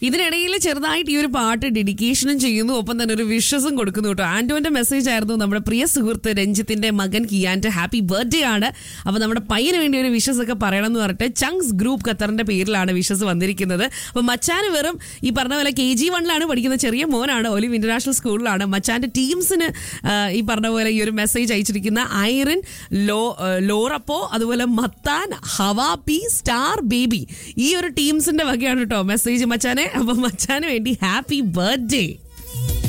ഇതിനിടയിൽ ചെറുതായിട്ട് ഈ ഒരു പാട്ട് ഡെഡിക്കേഷനും ചെയ്യുന്നു ഒപ്പം തന്നെ ഒരു വിഷസും കൊടുക്കുന്നു കേട്ടോ ആന്റോന്റെ മെസ്സേജ് ആയിരുന്നു നമ്മുടെ പ്രിയ സുഹൃത്ത് രഞ്ജിത്തിന്റെ മകൻ കിയാന്റെ ഹാപ്പി ബർത്ത്ഡേ ആണ് അപ്പൊ നമ്മുടെ പയ്യന് വേണ്ടി ഒരു വിഷസ് ഒക്കെ പറയണം എന്ന് പറഞ്ഞിട്ട് ചങ്സ് ഗ്രൂപ്പ് ഖത്തറിന്റെ പേരിലാണ് വിഷസ് വന്നിരിക്കുന്നത് അപ്പൊ മച്ചാന് വെറും ഈ പറഞ്ഞ പോലെ കെ ജി വണ്ണിലാണ് പഠിക്കുന്ന ചെറിയ മോനാണ് ഒലിവ് ഇന്റർനാഷണൽ സ്കൂളിലാണ് മച്ചാന്റെ ടീംസിന് ഈ പറഞ്ഞ പോലെ ഈ ഒരു മെസ്സേജ് അയച്ചിരിക്കുന്ന ഐറിൻ ലോ ആ, ലോറപ്പോ അതുപോലെ മത്താൻ ഹവാപി സ്റ്റാർ ബേബി ഈ ഒരു ടീംസിന്റെ വകയാണ് കേട്ടോ മെസ്സേജ് മച്ചാനെ അപ്പൊ മച്ചാന് വേണ്ടി ഹാപ്പി ബർത്ത്ഡേ